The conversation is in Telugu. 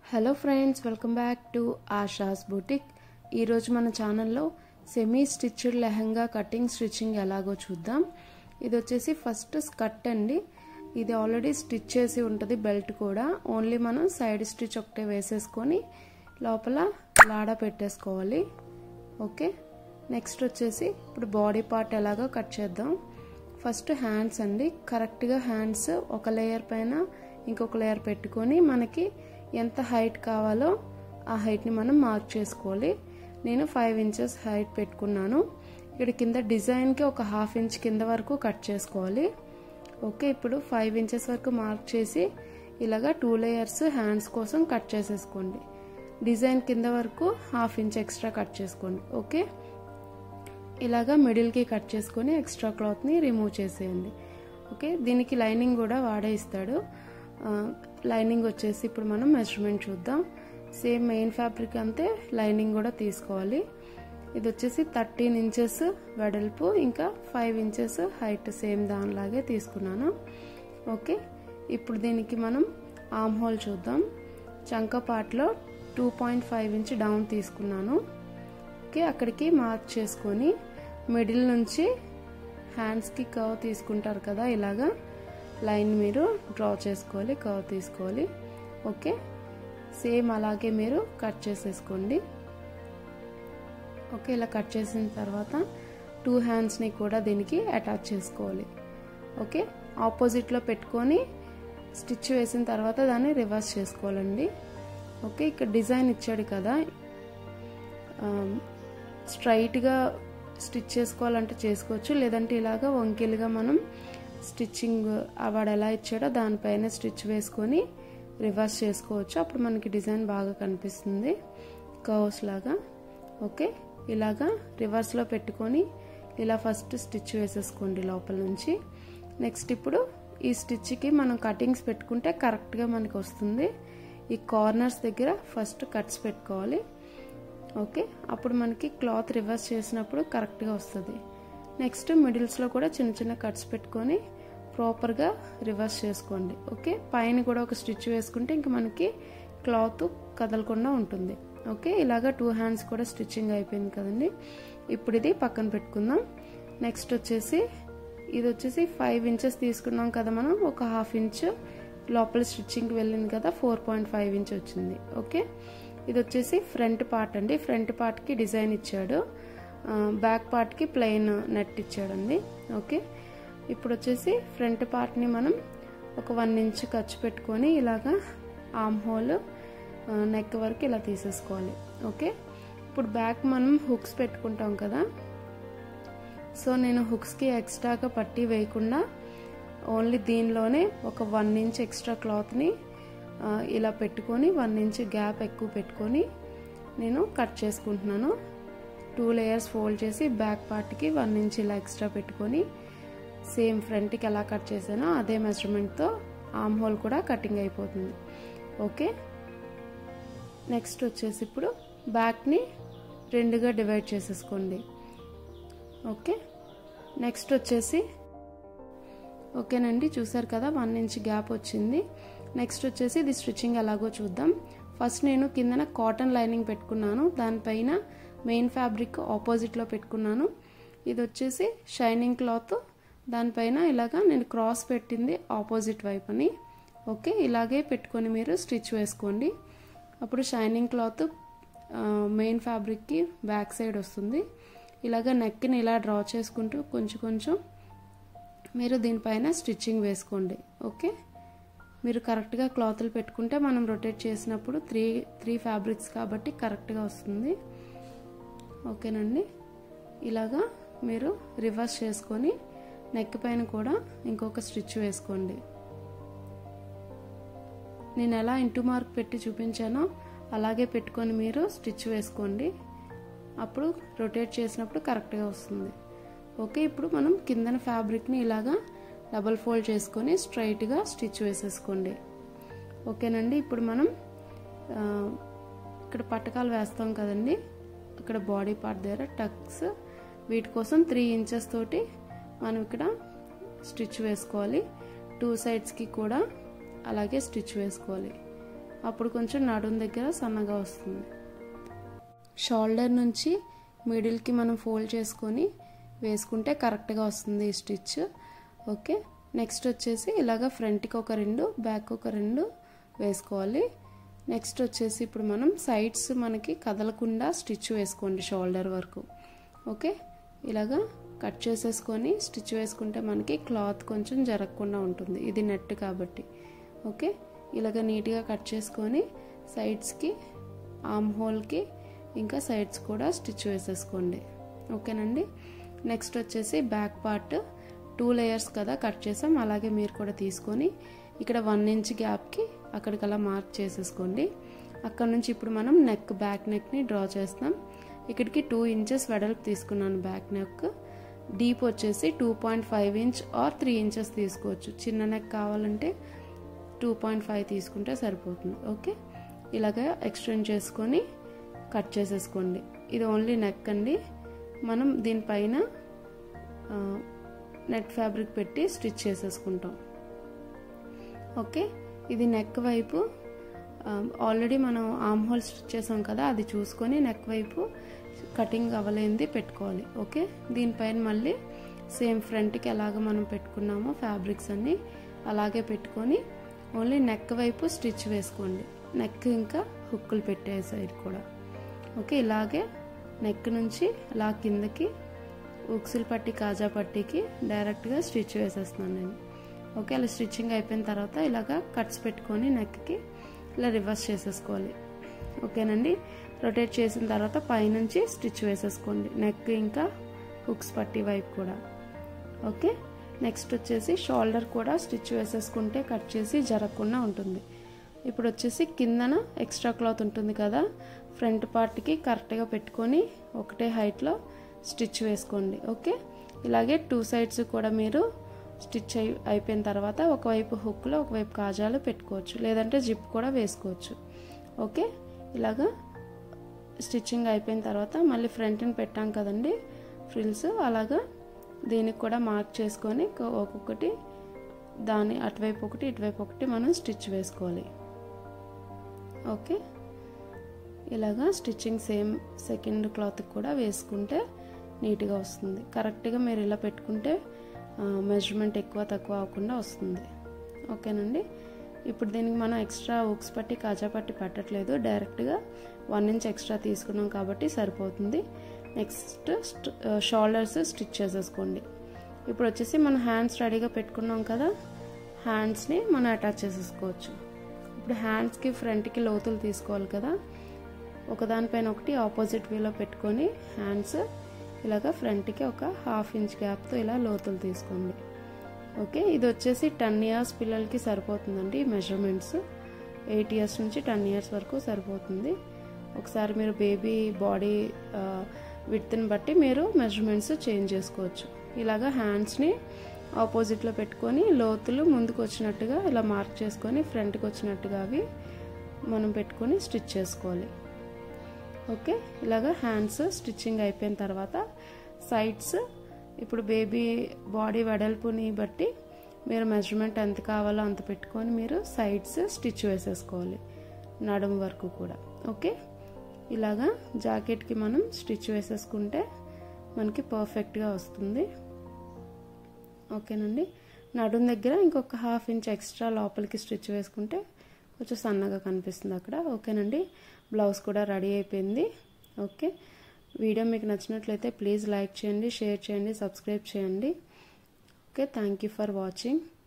hello friends welcome back to Asha's boutique ఈరోజు మన ఛానల్లో semi stitched lehenga cutting stitching ఎలాగో చూద్దాం ఇది వచ్చేసి ఫస్ట్ స్కర్ట్ అండి ఇది ఆల్రెడీ స్టిచ్ చేసి ఉంటుంది బెల్ట్ కూడా ఓన్లీ మనం సైడ్ స్టిచ్ ఒకటే వేసేసుకొని లోపల లాడా పెట్టేసుకోవాలి ఓకే నెక్స్ట్ వచ్చేసి ఇప్పుడు బాడీ పార్ట్ ఎలాగో కట్ చేద్దాం ఫస్ట్ హ్యాండ్స్ అండి కరెక్ట్గా హ్యాండ్స్ ఒక లేయర్ పైన ఇంకొక లేయర్ పెట్టుకొని మనకి ఎంత హైట్ కావాలో ఆ హైట్ని మనం మార్క్ చేసుకోవాలి నేను ఫైవ్ ఇంచెస్ హైట్ పెట్టుకున్నాను ఇక్కడ కింద డిజైన్కి ఒక హాఫ్ ఇంచ్ కింద వరకు కట్ చేసుకోవాలి ఓకే ఇప్పుడు ఫైవ్ ఇంచెస్ వరకు మార్క్ చేసి ఇలాగా టూ లేయర్స్ హ్యాండ్స్ కోసం కట్ చేసేసుకోండి డిజైన్ కింద వరకు హాఫ్ ఇంచ్ ఎక్స్ట్రా కట్ చేసుకోండి ఓకే ఇలాగా మిడిల్కి కట్ చేసుకొని ఎక్స్ట్రా క్లాత్ని రిమూవ్ చేసేయండి ఓకే దీనికి లైనింగ్ కూడా వాడే ఇస్తాడు లైనింగ్ వచ్చేసి ఇప్పుడు మనం మెజర్మెంట్ చూద్దాం సేమ్ మెయిన్ ఫ్యాబ్రిక్ అంతే లైనింగ్ కూడా తీసుకోవాలి ఇది వచ్చేసి థర్టీన్ ఇంచెస్ వెడల్పు ఇంకా ఫైవ్ ఇంచెస్ హైట్ సేమ్ దానిలాగే తీసుకున్నాను ఓకే ఇప్పుడు దీనికి మనం ఆమ్ హోల్ చూద్దాం చంక పార్ట్లో two point five inch down తీసుకున్నాను ఓకే అక్కడికి మార్క్ చేసుకొని మిడిల్ నుంచి హ్యాండ్స్కి కవ్ తీసుకుంటారు కదా ఇలాగా లైన్ మీరు డ్రా చేసుకోవాలి కవ్ తీసుకోవాలి ఓకే సేమ్ అలాగే మీరు కట్ చేసేసుకోండి ఓకే ఇలా కట్ చేసిన తర్వాత టూ హ్యాండ్స్ని కూడా దీనికి అటాచ్ చేసుకోవాలి ఓకే ఆపోజిట్లో పెట్టుకొని స్టిచ్ వేసిన తర్వాత దాన్ని రివర్స్ చేసుకోవాలండి ఓకే ఇక్కడ డిజైన్ ఇచ్చాడు కదా స్ట్రైట్గా స్టిచ్ చేసుకోవాలంటే చేసుకోవచ్చు లేదంటే ఇలాగా వంకిలుగా మనం స్టిచ్చింగ్ వాడు ఎలా ఇచ్చాడో దానిపైన స్టిచ్ వేసుకొని రివర్స్ చేసుకోవచ్చు అప్పుడు మనకి డిజైన్ బాగా కనిపిస్తుంది కర్వ్స్ లాగా ఓకే ఇలాగా రివర్స్లో పెట్టుకొని ఇలా ఫస్ట్ స్టిచ్ వేసేసుకోండి లోపల నుంచి నెక్స్ట్ ఇప్పుడు ఈ స్టిచ్కి మనం కటింగ్స్ పెట్టుకుంటే కరెక్ట్గా మనకి వస్తుంది ఈ కార్నర్స్ దగ్గర ఫస్ట్ కట్స్ పెట్టుకోవాలి ఓకే అప్పుడు మనకి క్లాత్ రివర్స్ చేసినప్పుడు కరెక్ట్గా వస్తుంది నెక్స్ట్ మిడిల్స్లో కూడా చిన్న చిన్న కట్స్ పెట్టుకొని ప్రాపర్గా రివర్స్ చేసుకోండి ఓకే పైన కూడా ఒక స్టిచ్ వేసుకుంటే ఇంక మనకి క్లాత్ కదలకుండా ఉంటుంది ఓకే ఇలాగ టూ హ్యాండ్స్ కూడా స్టిచ్చింగ్ అయిపోయింది కదండి ఇప్పుడు ఇది పక్కన పెట్టుకుందాం నెక్స్ట్ వచ్చేసి ఇది వచ్చేసి ఫైవ్ ఇంచెస్ తీసుకున్నాం కదా మనం ఒక హాఫ్ ఇంచ్ లోపల స్టిచ్చింగ్కి వెళ్ళింది కదా ఫోర్ పాయింట్ ఫైవ్ ఇంచ్ వచ్చింది ఓకే ఇది వచ్చేసి ఫ్రంట్ పార్ట్ అండి ఫ్రంట్ పార్ట్కి డిజైన్ ఇచ్చాడు బ్యాక్ పార్ట్కి ప్లెయిన్ నెట్ ఇచ్చాడండి ఓకే ఇప్పుడు వచ్చేసి ఫ్రంట్ పార్ట్ని మనం ఒక వన్ ఇంచ్ ఖర్చు పెట్టుకొని ఇలాగా ఆమ్ హోల్ నెక్ వరకు ఇలా తీసేసుకోవాలి ఓకే ఇప్పుడు బ్యాక్ మనం హుక్స్ పెట్టుకుంటాం కదా సో నేను హుక్స్కి ఎక్స్ట్రాగా పట్టి వేయకుండా ఓన్లీ దీనిలోనే ఒక వన్ ఇంచ్ ఎక్స్ట్రా క్లాత్ని ఇలా పెట్టుకొని వన్ ఇంచ్ గ్యాప్ ఎక్కువ పెట్టుకొని నేను కట్ చేసుకుంటున్నాను టూ లేయర్స్ ఫోల్డ్ చేసి బ్యాక్ పార్ట్కి వన్ ఇంచ్ ఇలా ఎక్స్ట్రా పెట్టుకొని సేమ్ ఫ్రంట్కి ఎలా కట్ చేసానో అదే మెజర్మెంట్తో ఆమ్ హోల్ కూడా కటింగ్ అయిపోతుంది ఓకే నెక్స్ట్ వచ్చేసి ఇప్పుడు బ్యాక్ని రెండుగా డివైడ్ చేసేసుకోండి ఓకే నెక్స్ట్ వచ్చేసి ఓకేనండి చూసారు కదా వన్ ఇంచ్ గ్యాప్ వచ్చింది నెక్స్ట్ వచ్చేసి ఇది స్టిచ్చింగ్ ఎలాగో చూద్దాం ఫస్ట్ నేను కిందన కాటన్ లైనింగ్ పెట్టుకున్నాను దానిపైన మెయిన్ ఫ్యాబ్రిక్ ఆపోజిట్లో పెట్టుకున్నాను ఇది వచ్చేసి షైనింగ్ క్లాత్ దానిపైన ఇలాగా నేను క్రాస్ పెట్టింది ఆపోజిట్ వైపు అని ఓకే ఇలాగే పెట్టుకొని మీరు స్టిచ్ వేసుకోండి అప్పుడు షైనింగ్ క్లాత్ మెయిన్ ఫ్యాబ్రిక్కి బ్యాక్ సైడ్ వస్తుంది ఇలాగ నెక్ని ఇలా డ్రా చేసుకుంటూ కొంచెం కొంచెం మీరు దీనిపైన స్టిచ్చింగ్ వేసుకోండి ఓకే మీరు కరెక్ట్గా క్లాతులు పెట్టుకుంటే మనం రొటేట్ చేసినప్పుడు త్రీ త్రీ ఫ్యాబ్రిక్స్ కాబట్టి కరెక్ట్గా వస్తుంది ఓకేనండి ఇలాగా మీరు రివర్స్ చేసుకొని నెక్ పైన కూడా ఇంకొక స్టిచ్ వేసుకోండి నేను ఎలా ఇంటూ మార్క్ పెట్టి చూపించానో అలాగే పెట్టుకొని మీరు స్టిచ్ వేసుకోండి అప్పుడు రొటేట్ చేసినప్పుడు కరెక్ట్గా వస్తుంది ఓకే ఇప్పుడు మనం కిందన ఫ్యాబ్రిక్ని ఇలాగా డబల్ ఫోల్డ్ చేసుకొని స్ట్రైట్గా స్టిచ్ వేసేసుకోండి ఓకేనండి ఇప్పుడు మనం ఇక్కడ పట్టకాలు వేస్తాం కదండి ఇక్కడ బాడీ పార్ట్ దగ్గర టక్స్ వీటి కోసం త్రీ ఇంచెస్ తోటి మనం ఇక్కడ స్టిచ్ వేసుకోవాలి టూ సైడ్స్కి కూడా అలాగే స్టిచ్ వేసుకోవాలి అప్పుడు కొంచెం నడుం దగ్గర సన్నగా వస్తుంది షోల్డర్ నుంచి మిడిల్కి మనం ఫోల్డ్ చేసుకొని వేసుకుంటే కరెక్ట్గా వస్తుంది ఈ స్టిచ్ ఓకే నెక్స్ట్ వచ్చేసి ఇలాగ ఫ్రంట్కి ఒక రెండు బ్యాక్ ఒక రెండు వేసుకోవాలి నెక్స్ట్ వచ్చేసి ఇప్పుడు మనం సైడ్స్ మనకి కదలకుండా స్టిచ్ వేసుకోండి షోల్డర్ వరకు ఓకే ఇలాగా కట్ చేసేసుకొని స్టిచ్ వేసుకుంటే మనకి క్లాత్ కొంచెం జరగకుండా ఉంటుంది ఇది నెట్ కాబట్టి ఓకే ఇలాగ నీట్గా కట్ చేసుకొని సైడ్స్కి ఆమ్ హోల్కి ఇంకా సైడ్స్ కూడా స్టిచ్ వేసేసుకోండి ఓకేనండి నెక్స్ట్ వచ్చేసి బ్యాక్ పార్ట్ టూ లేయర్స్ కదా కట్ చేసాం అలాగే మీరు కూడా తీసుకొని ఇక్కడ వన్ ఇంచ్ గ్యాప్కి అక్కడికి అలా మార్క్ చేసేసుకోండి అక్కడ నుంచి ఇప్పుడు మనం నెక్ బ్యాక్ నెక్ని డ్రా చేస్తాం ఇక్కడికి టూ ఇంచెస్ వెడల్పు తీసుకున్నాను బ్యాక్ నెక్ డీప్ వచ్చేసి two point five inch or three inches తీసుకోవచ్చు చిన్న నెక్ కావాలంటే టూ పాయింట్ ఫైవ్ తీసుకుంటే సరిపోతుంది ఓకే ఇలాగ ఎక్స్టెండ్ చేసుకొని కట్ చేసేసుకోండి ఇది ఓన్లీ నెక్ అండి మనం దీనిపైన నెట్ ఫ్యాబ్రిక్ పెట్టి స్టిచ్ చేసేసుకుంటాం ఓకే ఇది నెక్ వైపు ఆల్రెడీ మనం ఆమ్ హోల్ స్టిచ్ చేసాం కదా అది చూసుకొని నెక్ వైపు కటింగ్ అవ్వలేనిది పెట్టుకోవాలి ఓకే దీనిపైన మళ్ళీ సేమ్ ఫ్రంట్కి ఎలాగ మనం పెట్టుకున్నామో ఫ్యాబ్రిక్స్ అన్నీ అలాగే పెట్టుకొని ఓన్లీ నెక్ వైపు స్టిచ్ వేసుకోండి నెక్ ఇంకా హుక్కులు పెట్టే సైడ్ కూడా ఓకే ఇలాగే నెక్ నుంచి అలా కిందకి ఉక్సులు పట్టి కాజా పట్టికి డైరెక్ట్గా స్టిచ్ వేసేస్తున్నాను నేను ఓకే అలా స్టిచ్చింగ్ అయిపోయిన తర్వాత ఇలాగా కట్స్ పెట్టుకొని నెక్కి ఇలా రివర్స్ చేసేసుకోవాలి ఓకేనండి రొటేట్ చేసిన తర్వాత పైనుంచి స్టిచ్ వేసేసుకోండి నెక్ ఇంకా హుక్స్ పట్టి వైపు కూడా ఓకే నెక్స్ట్ వచ్చేసి షోల్డర్ కూడా స్టిచ్ వేసేసుకుంటే కట్ చేసి జరగకుండా ఉంటుంది ఇప్పుడు వచ్చేసి కిందన ఎక్స్ట్రా క్లాత్ ఉంటుంది కదా ఫ్రంట్ పార్ట్కి కరెక్ట్గా పెట్టుకొని ఒకటే హైట్లో స్టిచ్ వేసుకోండి ఓకే ఇలాగే టూ సైడ్స్ కూడా మీరు స్టిచ్ అయి అయిపోయిన తర్వాత ఒకవైపు హుక్లో ఒకవైపు కాజాలు పెట్టుకోవచ్చు లేదంటే జిప్ కూడా వేసుకోవచ్చు ఓకే ఇలాగా స్టిచ్చింగ్ అయిపోయిన తర్వాత మళ్ళీ ఫ్రంట్ని పెట్టాం కదండి ఫ్రిల్స్ అలాగా దీనికి కూడా మార్క్ చేసుకొని ఒక్కొక్కటి దాని అటువైపు ఒకటి ఇటువైపు ఒకటి మనం స్టిచ్ వేసుకోవాలి ఓకే ఇలాగా స్టిచ్చింగ్ సేమ్ సెకండ్ క్లాత్ కూడా వేసుకుంటే నీట్గా వస్తుంది కరెక్ట్గా మీరు ఇలా పెట్టుకుంటే మెజర్మెంట్ ఎక్కువ తక్కువ అవ్వకుండా వస్తుంది ఓకేనండి ఇప్పుడు దీనికి మనం ఎక్స్ట్రా ఉక్స్ పట్టి కాజా పట్టి పెట్టట్లేదు డైరెక్ట్గా వన్ ఇంచ్ ఎక్స్ట్రా తీసుకున్నాం కాబట్టి సరిపోతుంది నెక్స్ట్ షోల్డర్స్ స్టిచ్ చేసేసుకోండి ఇప్పుడు వచ్చేసి మనం హ్యాండ్స్ రెడీగా పెట్టుకున్నాం కదా హ్యాండ్స్ని మనం అటాచ్ చేసేసుకోవచ్చు ఇప్పుడు హ్యాండ్స్కి ఫ్రంట్కి లోతులు తీసుకోవాలి కదా ఒకదానిపైన ఒకటి ఆపోజిట్ వేలో పెట్టుకొని హ్యాండ్స్ ఇలాగ ఫ్రంట్కి ఒక హాఫ్ ఇంచ్ గ్యాప్తో ఇలా లోతులు తీసుకోండి ఓకే ఇది వచ్చేసి టెన్ ఇయర్స్ పిల్లలకి సరిపోతుందండి మెజర్మెంట్స్ ఎయిట్ ఇయర్స్ నుంచి టెన్ ఇయర్స్ వరకు సరిపోతుంది ఒకసారి మీరు బేబీ బాడీ విడ్త్ని బట్టి మీరు మెజర్మెంట్స్ చేంజ్ చేసుకోవచ్చు ఇలాగ హ్యాండ్స్ని ఆపోజిట్లో పెట్టుకొని లోతులు ముందుకు వచ్చినట్టుగా ఇలా మార్క్ చేసుకొని ఫ్రంట్కి వచ్చినట్టుగా అవి మనం పెట్టుకొని స్టిచ్ చేసుకోవాలి ఓకే ఇలాగ హ్యాండ్స్ స్టిచ్చింగ్ అయిపోయిన తర్వాత సైడ్స్ ఇప్పుడు బేబీ బాడీ వెడల్పుని బట్టి మీరు మెజర్మెంట్ ఎంత కావాలో అంత పెట్టుకొని మీరు సైడ్స్ స్టిచ్ వేసేసుకోవాలి నడుము వరకు కూడా ఓకే ఇలాగా జాకెట్కి మనం స్టిచ్ వేసేసుకుంటే మనకి పర్ఫెక్ట్గా వస్తుంది ఓకేనండి నడుం దగ్గర ఇంకొక హాఫ్ ఇంచ్ ఎక్స్ట్రా లోపలికి స్టిచ్ వేసుకుంటే కొంచెం సన్నగా కనిపిస్తుంది అక్కడ ఓకేనండి బ్లౌజ్ కూడా రెడీ అయిపోయింది ఓకే వీడియో మీకు నచ్చినట్లయితే ప్లీజ్ లైక్ చేయండి షేర్ చేయండి సబ్స్క్రైబ్ చేయండి okay thank you for watching